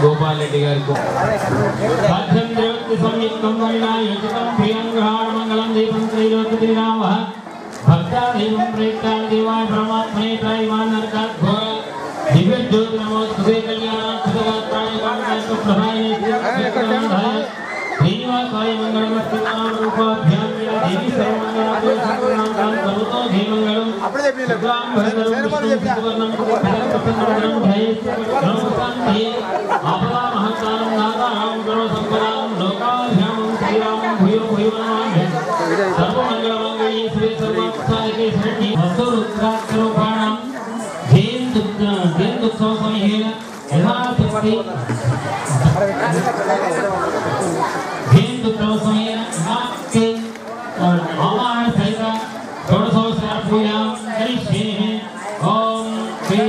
గోపాల్ రెడ్డి గారికి సాధ్యం దేవతి సంయుక్తం వైనాయోచితం ప్రియం గ్రహాణ మంగళం దీపం శ్రీలోకి రామ భక్తా దైవం ప్రేక్షా దేవాయ పరమాత్మనే త్రైవాన్ నరకాత్ ఘోర దివ్య జ్యోతి నమోస్తుతే కళ్యాణ సుఖగాత్రాయ కామకాయ ప్రభాయే శ్రీకృష్ణాయ శ్రీనివాసాయ మంగళం శ్రీనామ రూపాభ్యాం దేవి సర్వమంగళాయ సంకృతాం సర్వతో ధీమంగళం అప్పుడే చెప్పిన శుక్లాం భరధరం విష్ణుం శశివర్ణం చతుర్భుజం ధ్యేయే ఆపదా మహత్తారం నాదారాం గురో సంపదాం లోకాభ్యామం శ్రీరామం భూయో భూయో నమామి సర్వమంగళమంగళే శ్రీ సర్వార్థసాయకే శరణ్యే వస్తు రుద్రాక్షరూపాణం జయంతుత్సవ సమయేన యథాశక్తి జయంతుత్సవ సమయేన యథాశక్తి ఆవాహన సహిత షోడశోపచార పూజాం కరిష్యే ఓం శ్రీ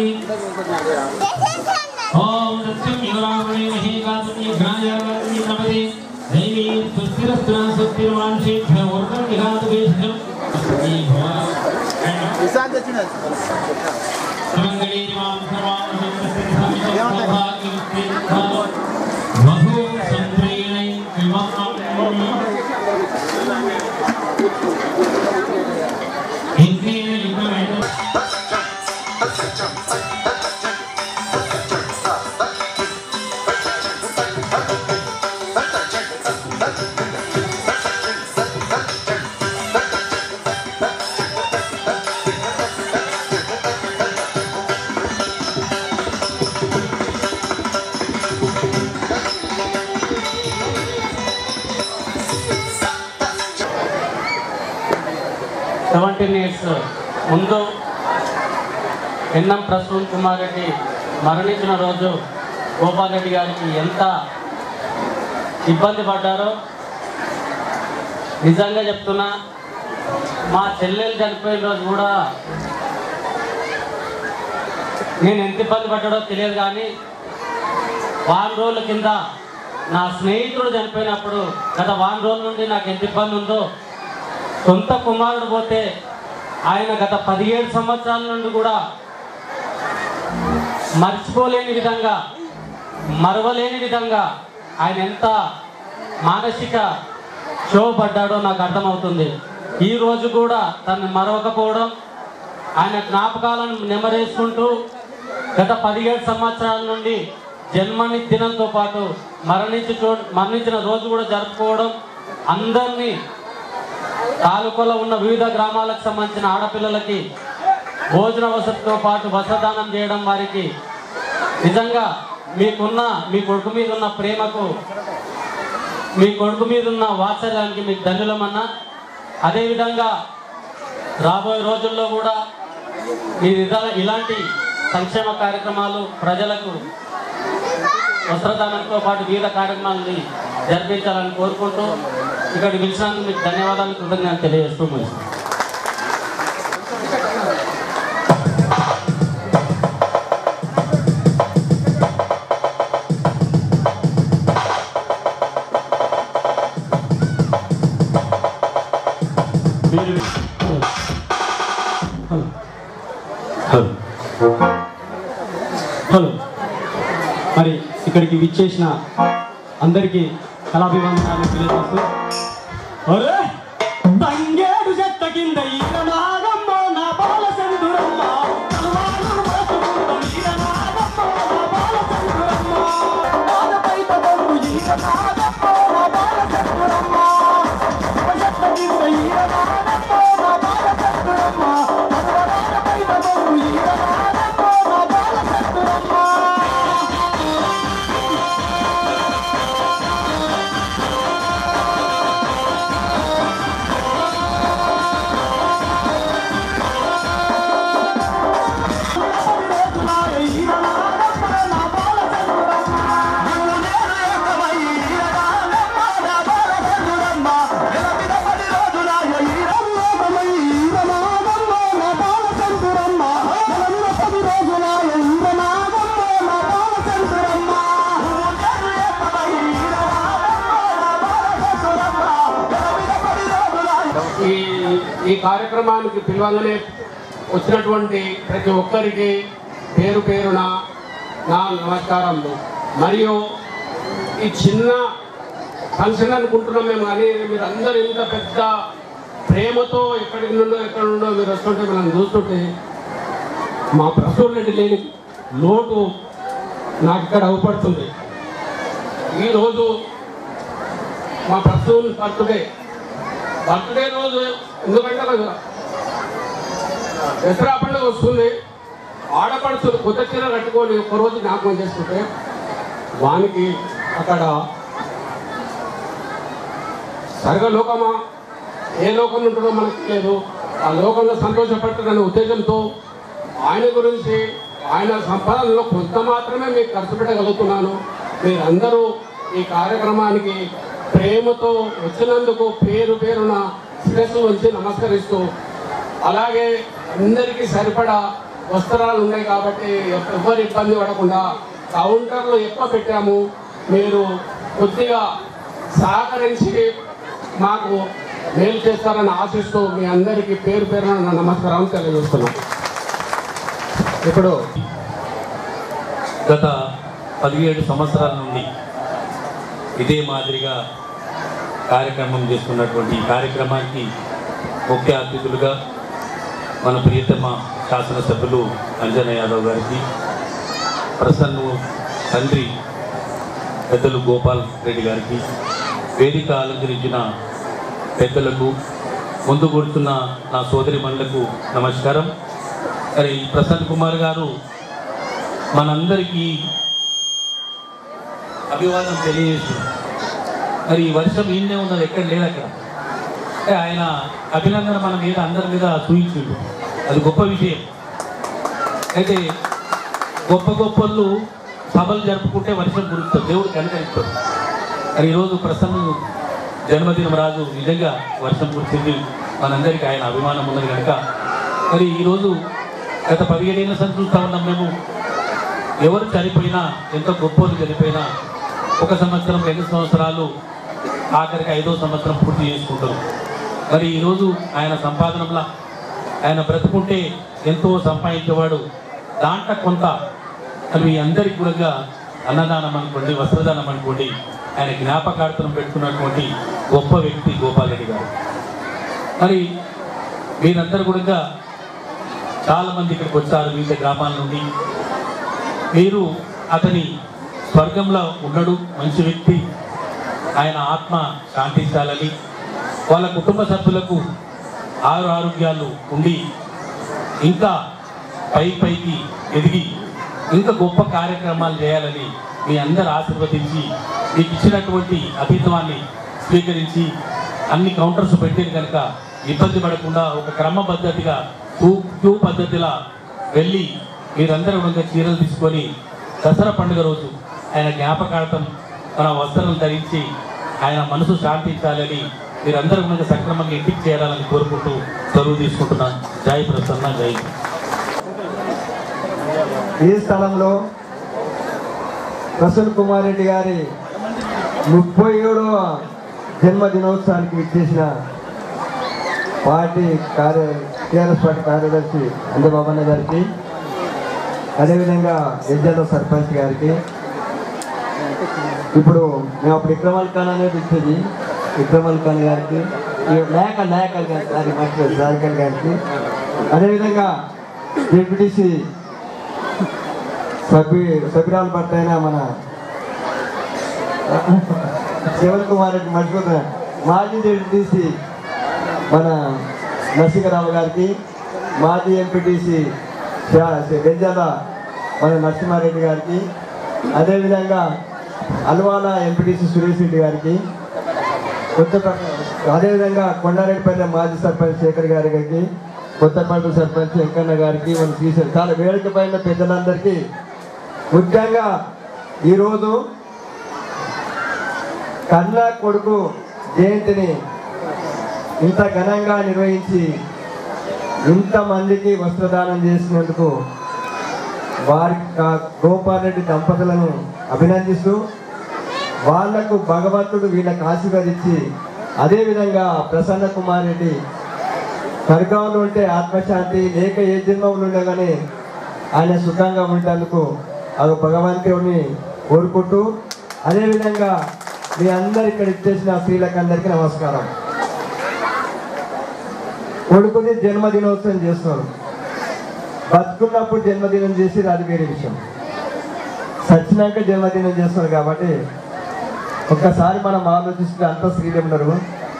ఓం సత్యం యువరామణే మహే గాతుని ఘ్రాయాగాతుని నమదే దైవీ సుస్థిరస్తునా సుస్థిరవాంశేభ్య వర్గం నిఘాతు వేషం ఈ భవ విశాంత్ వచ్చినది మంగళే మాం సర్వాం సంతస్తి సౌభాగ్యవస్తే మధు సంప్రేణై వివాహం ఇంద్రియ యుగమైన సెవెంటీన్ ఇయర్స్ ముందు ఎన్ఎం ప్రసూన్ కుమార్ రెడ్డి మరణించిన రోజు గోపాల్ రెడ్డి గారికి ఎంత ఇబ్బంది పడ్డారో నిజంగా చెప్తున్నా మా చెల్లెలు చనిపోయిన రోజు కూడా నేను ఎంత ఇబ్బంది పడ్డాడో తెలియదు కానీ వారం రోజుల కింద నా స్నేహితుడు చనిపోయినప్పుడు గత వారం రోజుల నుండి నాకు ఎంత ఇబ్బంది ఉందో సొంత కుమారుడు పోతే ఆయన గత పదిహేడు సంవత్సరాల నుండి కూడా మర్చిపోలేని విధంగా మరవలేని విధంగా ఆయన ఎంత మానసిక క్షోభపడ్డాడో నాకు అర్థమవుతుంది ఈ రోజు కూడా తను మరవకపోవడం ఆయన జ్ఞాపకాలను నెమరేసుకుంటూ గత పదిహేడు సంవత్సరాల నుండి జన్మని దినంతో పాటు మరణించి చూ మరణించిన రోజు కూడా జరుపుకోవడం అందరినీ తాలూకాలో ఉన్న వివిధ గ్రామాలకు సంబంధించిన ఆడపిల్లలకి భోజన వసతితో పాటు వస్త్రదానం చేయడం వారికి నిజంగా మీకున్న మీ కొడుకు మీద ఉన్న ప్రేమకు మీ కొడుకు మీద ఉన్న వాత్సల్యానికి మీకు ధన్యులమన్నా అదేవిధంగా రాబోయే రోజుల్లో కూడా ఈ విధా- ఇలాంటి సంక్షేమ కార్యక్రమాలు ప్రజలకు వస్త్రదానంతో పాటు వివిధ కార్యక్రమాలని జరిపించాలని కోరుకుంటూ ఇక్కడికి పిలిచినందుకు మీకు ధన్యవాదాలు కృతజ్ఞతలు తెలియజేస్తూ ముగిస్తున్నాను. మీరు హలో హలో హలో మరి ఇక్కడికి విచ్చేసిన అందరికీ కళాభివందనాలు తెలియజేస్తూ అరే తంగేడు చెట్ట కింద ఈర నాగమ్మ నా బాల సందురమ్మ తలవాలను మోసుకుంటూ ఈర నాగమ్మ నా బాల సందురమ్మ పాదపైట బొంగు ఈర నాగమ్మ నా బాల సందురమ్మ చెట్ట కింద ఈర నాగమ్మ నా బాల సందురమ్మ తలవాలపైట బొంగు ఈర నాగమ్మ నా బాల సందురమ్మ ఈ ఈ కార్యక్రమానికి పిలవగానే వచ్చినటువంటి ప్రతి ఒక్కరికి పేరు పేరున నా నమస్కారములు మరియు ఈ చిన్న ఫంక్షన్ అనుకుంటున్నాం మేము కానీ మీరు అందరూ ఇంత పెద్ద ప్రేమతో ఎక్కడికి నుండో ఎక్కడి నుండో మీరు వస్తుంటే మనం చూస్తుంటే మా ప్రసూర్ రెడ్డి లేని లోటు నాకు ఇక్కడ అవపడుతుంది ఈరోజు మా ప్రసూన్ బర్త్డే బర్త్డే రోజు ఎందుకంటే నాకు దసరా పండుగ వస్తుంది ఆడపడుచులు కొత్త చీర కట్టుకొని ఒక రోజు జ్ఞాపకం చేసుకుంటే వానికి అక్కడ స్వర్గలోకమా ఏ లోకం ఉంటుందో మనకు తెలియదు ఆ లోకంలో సంతోషపడుతుందనే ఉద్దేశంతో ఆయన గురించి ఆయన సంపాదనలో కొంత మాత్రమే మీకు ఖర్చు పెట్టగలుగుతున్నాను మీరందరూ ఈ కార్యక్రమానికి ప్రేమతో వచ్చినందుకు పేరు పేరున శిరస్సు ఉంచి నమస్కరిస్తూ అలాగే అందరికీ సరిపడా వస్త్రాలు ఉన్నాయి కాబట్టి ఎవరు ఇబ్బంది పడకుండా కౌంటర్లు ఎక్కువ పెట్టాము మీరు కొద్దిగా సహకరించి మాకు మేలు చేస్తారని ఆశిస్తూ మీ అందరికీ పేరు పేరున నా నమస్కారం తెలియజేస్తున్నాను ఇప్పుడు గత పదిహేడు సంవత్సరాల నుండి ఇదే మాదిరిగా కార్యక్రమం చేస్తున్నటువంటి ఈ కార్యక్రమానికి ముఖ్య అతిథులుగా మన ప్రియతమ శాసనసభ్యులు అంజన యాదవ్ గారికి ప్రసన్ను తండ్రి పెద్దలు గోపాల్ రెడ్డి గారికి వేదిక అలంకరించిన పెద్దలకు ముందు కూర్చున్న నా సోదరి మనులకు నమస్కారం మరి ప్రసన్న కుమార్ గారు మనందరికీ అభివాదం తెలియజేస్తుంది మరి ఈ వర్షం ఈయనే ఉన్నది ఎక్కడ లేదు అక్కడ అంటే ఆయన అభినందన మన మీద అందరి మీద చూయించిండు అది గొప్ప విషయం అయితే గొప్ప గొప్పలు సభలు జరుపుకుంటే వర్షం కురుస్తుంది దేవుడు కనుకరిస్తాడు మరి ఈరోజు ప్రసన్న జన్మదినం రాజు నిజంగా వర్షం కురిసింది మనందరికీ ఆయన అభిమానం ఉన్నది కనుక మరి ఈరోజు గత పదిహేడేళ్ళ సంది చూస్తూ ఉన్నాం మేము ఎవరు చనిపోయినా ఎంత గొప్పలు చనిపోయినా ఒక సంవత్సరం రెండు సంవత్సరాలు ఆఖరికి ఐదో సంవత్సరం పూర్తి చేసుకుంటారు మరి ఈరోజు ఆయన సంపాదనలా ఆయన బ్రతుకుంటే ఎంతో సంపాదించేవాడు దాంట్లో కొంత అది మీ అందరికి కూడా అన్నదానం అనుకోండి వస్త్రదానం అనుకోండి ఆయన జ్ఞాపకార్థం పెట్టుకున్నటువంటి గొప్ప వ్యక్తి గోపాల్ రెడ్డి గారు మరి మీరందరూ కూడా చాలా మంది ఇక్కడికి వచ్చారు వివిధ గ్రామాల నుండి మీరు అతని స్వర్గంలో ఉన్నాడు మంచి వ్యక్తి ఆయన ఆత్మ శాంతించాలని వాళ్ళ కుటుంబ సభ్యులకు ఆరు ఆరోగ్యాలు ఉండి ఇంకా పై పైకి ఎదిగి ఇంకా గొప్ప కార్యక్రమాలు చేయాలని మీ అందరు ఆశీర్వదించి మీకు ఇచ్చినటువంటి అభిత్వాన్ని స్వీకరించి అన్ని కౌంటర్స్ పెట్టేది కనుక ఇబ్బంది పడకుండా ఒక క్రమ పద్ధతిగా క్యూ క్యూ పద్ధతిలా వెళ్ళి మీరందరూ కూడా చీరలు తీసుకొని దసరా పండుగ రోజు ఆయన జ్ఞాపకార్థం మన వస్త్రం ధరించి ఆయన మనసు శాంతించాలని మీరందరూ కూడా సక్రమంగా ఇంటికి చేరాలని కోరుకుంటూ చదువు తీసుకుంటున్నాను జై ప్రసన్న జై ఈ స్థలంలో ప్రసన్న కుమార్ రెడ్డి గారి ముప్పై ఏడవ జన్మదినోత్సవానికి ఇచ్చేసిన పార్టీ కార్య టీఆర్ఎస్ పార్టీ కార్యదర్శి అంజబాబన్న గారికి అదేవిధంగా ఎజ్జల సర్పంచ్ గారికి ఇప్పుడు మేము అప్పుడు విక్రమాల్ ఖాన్ అనేది ఇచ్చేది విక్రమాల్ ఖాన్ గారికి ఈ లేక లేక గారి మర్చిపోయి జార్ఖండ్ గారికి అదేవిధంగా డిప్యూటీసీ సభ్యు సభ్యురాలు భర్త అయిన మన శివన్ కుమార్ రెడ్డి మర్చిపోతున్నా మాజీ డిప్యూటీసీ మన నరసింహరావు గారికి మాజీ ఎంపీటీసీ గంజాల మన నరసింహారెడ్డి గారికి అదేవిధంగా అల్వాల ఎంపీటీసీ సురేష్ రెడ్డి గారికి కొత్తపేట అదేవిధంగా కొండారెడ్డిపల్లి మాజీ సర్పంచ్ శేఖర్ గారికి కొత్తపేట సర్పంచ్ వెంకన్న గారికి మన శ్రీశైలం చాలా వేదిక పైన పెద్దలందరికీ ముఖ్యంగా ఈరోజు కన్న కొడుకు జయంతిని ఇంత ఘనంగా నిర్వహించి ఇంతమందికి వస్త్రదానం చేసినందుకు వారి కా- గోపాల్ రెడ్డి దంపతులను అభినందిస్తూ వాళ్లకు భగవంతుడు వీళ్ళకి ఆశీర్వదించి అదేవిధంగా ప్రసన్న కుమార్ రెడ్డి స్వర్గంలో ఉంటే ఆత్మశాంతి లేక ఏ జన్మంలో ఉన్నా కానీ ఆయన సుఖంగా ఉండేందుకు ఆ భగవంతుడిని కోరుకుంటూ అదేవిధంగా మీ అందరు ఇక్కడ ఇచ్చేసిన స్త్రీలకు అందరికీ నమస్కారం కొడుకుది జన్మదినోత్సవం చేస్తున్నారు బతుకున్నప్పుడు జన్మదినం చేసి అది వేరే విషయం సచ్చినాక జన్మదినం చేస్తున్నారు కాబట్టి ఒక్కసారి మనం ఆలోచిస్తే అంత స్త్రీలు ఉన్నారు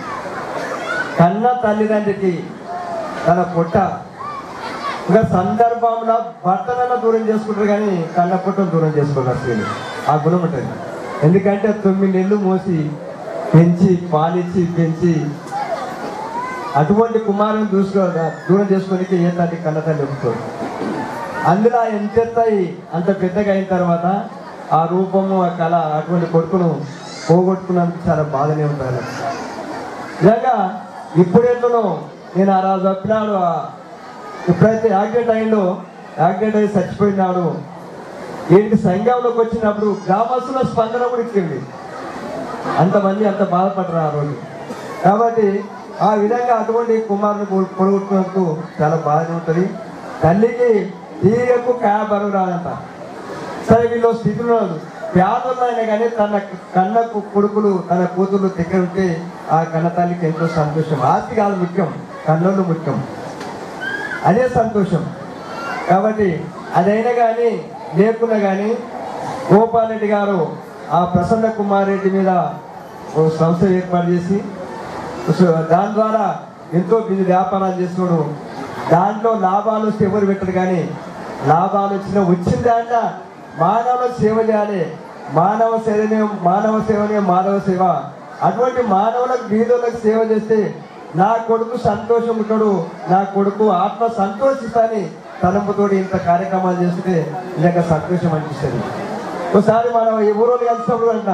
కన్న తల్లిదండ్రికి తన పుట్ట ఒక సందర్భంలో భర్తనన్న దూరం చేసుకుంటారు కానీ కన్న పుట్టను దూరం చేసుకుంటారు స్త్రీలు ఆ గుణం ఉంటుంది ఎందుకంటే తొమ్మిది నెలలు మోసి పెంచి పాలిచ్చి పెంచి అటువంటి కుమారుని దూసుకో దూరం చేసుకోనికి ఏ తల్లి కన్న తల్లి ఒప్పుకోదు అందులో ఎంత ఎత్తాయి అంత పెద్దగా అయిన తర్వాత ఆ రూపము ఆ కళ అటువంటి కొడుకును పోగొట్టుకున్నందుకు చాలా బాధనే ఉంటుంది నిజంగా ఇప్పుడెందునో నేను ఆ రోజు చెప్పినాడు ఆ- ఎప్పుడైతే యాక్సిడెంట్ అయిందో యాక్సిడెంట్ అయి చచ్చిపోయినాడు ఏంటి సంఘంలోకి వచ్చినప్పుడు గ్రామస్తుల స్పందన కూడా ఇచ్చింది అంతమంది అంత బాధపడరు ఆ రోజు కాబట్టి ఆ విధంగా అటువంటి కుమారుని పొ- పొడగొట్టుకున్నందుకు చాలా బాధ ఉంటుంది తల్లికి తీయకు కాయ బరువు రాదంట సరే వీళ్ళు స్థితిలో పేదలైనా కానీ తన కన్న కు- కొడుకులు తన కూతురు దగ్గర ఉంటే ఆ కన్న తల్లికి ఎంతో సంతోషం ఆస్తి కాదు ముఖ్యం కన్నులు ముఖ్యం అదే సంతోషం కాబట్టి అదైనా కానీ లేకున్నా కానీ గోపాల్ రెడ్డి గారు ఆ ప్రసన్న కుమార్ రెడ్డి మీద ఓ సంస్థ ఏర్పాటు చేసి సో దాని ద్వారా ఎంతో బిజీ వ్యాపారాలు చేస్తున్నాడు దాంట్లో లాభాలు వస్తే ఎవరు పెట్టరు కానీ లాభాలు వచ్చిన వచ్చిన దాంట్లో మానవ సేవ చేయాలి మానవ సేవనే మానవ సేవనే మానవ సేవ అటువంటి మానవులకు బీదోళ్ళకి సేవ చేస్తే నా కొడుకు సంతోషం ఉంటాడు నా కొడుకు ఆత్మ సంతోషిస్తాని తలంపుతోటి ఇంత కార్యక్రమాలు చేస్తే నిజంగా సంతోషం అనిపిస్తుంది ఒకసారి మనం ఈ ఊరోళ్ళు కలిసినప్పుడు అంట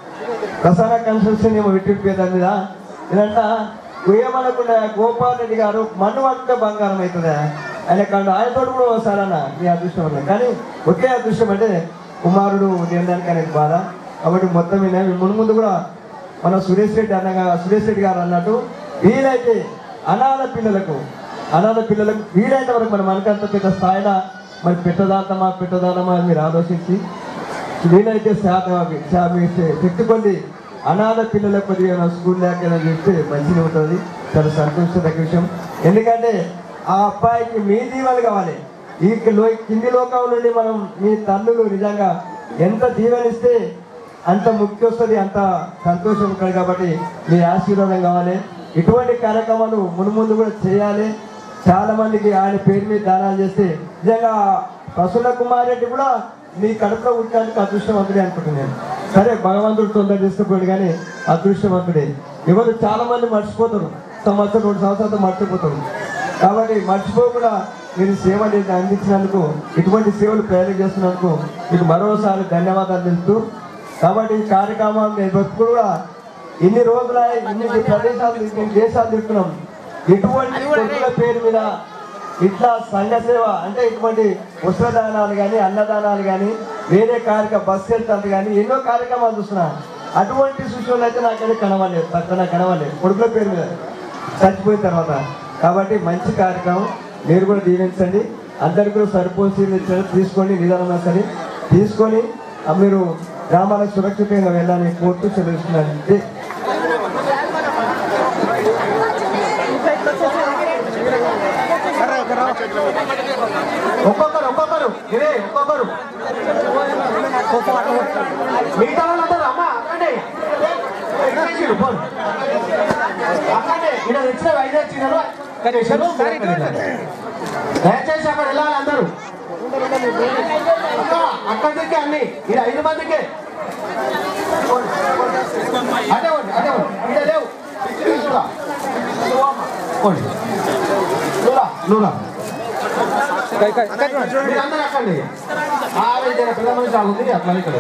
ప్రసాద కన్స్ట్రక్షన్ ఏమో పెట్టిపోయే దాని మీద ఇదంట ఏమనకుండా గోపాల్ రెడ్డి గారు మన్ను పడితే బంగారం అవుతుందా ఆయన కాదు ఆయనతో కూడా ఒకసారి అన్న నీ అదృష్టం అన్న కానీ ఒకే అదృష్టం అంటే కుమారుడు నిర్ణయానికి అనేది బాధ కాబట్టి మొత్తం మీద ముందు ముందు కూడా మన సురేష్ రెడ్డి అన్నగా సురేష్ రెడ్డి గారు అన్నట్టు వీలైతే అనాథ పిల్లలకు అనాథ పిల్లలకు వీలైనంత వరకు మనం మనకంత పెద్ద స్థాయిలో మరి పెట్టదాతమా పెట్టదానమా అని మీరు ఆలోచించి వీలైతే శాతం అవి శా- మీ శ- పెట్టుకోండి అనాథ పిల్లల కొద్దిగా స్కూల్ లేకపోయినా చెప్తే మంచిగా ఉంటుంది చాలా సంతోషదగ్గ విషయం ఎందుకంటే ఆ అబ్బాయికి మీ దీవెనలు కావాలి ఈ లో- కింది లోకం నుండి మనం మీ తల్లులు నిజంగా ఎంత దీవెనిస్తే అంత ముక్తి వస్తుంది అంత సంతోషం ఉంటుంది కాబట్టి మీ ఆశీర్వాదం కావాలి ఇటువంటి కార్యక్రమాలు మునుముందు కూడా చేయాలి చాలా మందికి ఆయన పేరు మీద దానాలు చేస్తే నిజంగా ప్రసన్న కుమార్ రెడ్డి కూడా నీ కడుపులో ఉండడానికి అదృష్టవంతుడే అనుకుంటున్నాను సరే భగవంతుడు తొందర తీసుకుపోయాడు కానీ అదృష్టవంతుడే ఎవరు చాలా మంది మర్చిపోతారు సంవత్సరం రెండు సంవత్సరాలతో మర్చిపోతారు కాబట్టి మర్చిపోకుండా మీరు సేవ అనేది అందించినందుకు ఇటువంటి సేవలు ప్రయాణం చేస్తున్నందుకు మీకు మరోసారి ధన్యవాదాలు తెలుపుతూ కాబట్టి ఈ కార్యక్రమం ఎప్పుడు కూడా ఇన్ని రోజుల ఇన్ని ప్రదేశాలు ఇన్ని దేశాలు తిరుగుతున్నాం ఎటువంటి కొడుకుల పేరు మీద ఇట్లా సంఘ సేవ అంటే ఇటువంటి వస్త్రదానాలు కానీ అన్నదానాలు కానీ వేరే కార్యక్రమ బస్ వెళ్తారు కానీ ఎన్నో కార్యక్రమాలు చూస్తున్నా అటువంటి సూచనలు అయితే నాకైతే కనవలేదు పక్కన కనవలేదు కొడుకుల పేరు మీద చచ్చిపోయిన తర్వాత కాబట్టి మంచి కార్యక్రమం మీరు కూడా దీవించండి అందరికీ కూడా సరిపోసి తీసుకోండి నిదానంగా సరే తీసుకొని ఆ మీరు గ్రామాలకు సురక్షితంగా వెళ్ళాలని కోరుతూ చెల్లిస్తున్నాను జై- ఒక్కొక్కరు ఒక్కొక్కరు ఇదే ఒక్కొక్కరు మిగతా వాళ్ళందరూ అమ్మ అక్కడే ఎక్కడేసిరు ఫోన్ అక్కడే ఇక్కడ తెచ్చిన ఐదు వచ్చినారు ఇక్కడ వేసారు దయచేసి అక్కడ వెళ్ళాలి అందరూ అక్క అక్కడ దిక్కే అన్ని ఇది ఐదు మందికే అదే ఉండి అదే ఉండి ఇక్కడ లేవు తీసుకురా. పోండి. లూలా లూలా మీరందరూ అక్కండి ఆరైతే పిల్ల మనిషి ఆగుంది అట్లా ఇక్కడ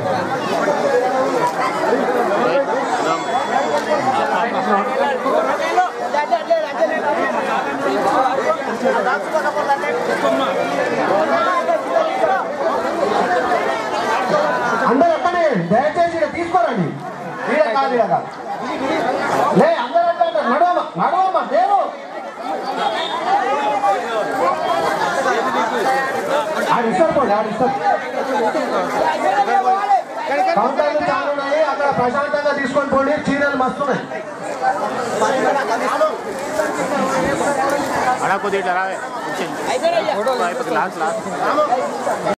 అందరూ అక్కడే దయచేసి ఇక్కడ తీసుకోరండి ఈడ కాదు ఈడ కాదు లే అందరూ అట్లా అంటారు. నడవమ్మ నడవమ్మ దేవు ఆడిస్తారు పోండి ఆడిస్తారు కౌంటర్లు చాలా ఉన్నాయి అక్కడ ప్రశాంతంగా తీసుకొని పోండి చీరలు మస్తున్నాయి అడా కొద్దిగా రావే లాస్ట్ లాస్ట్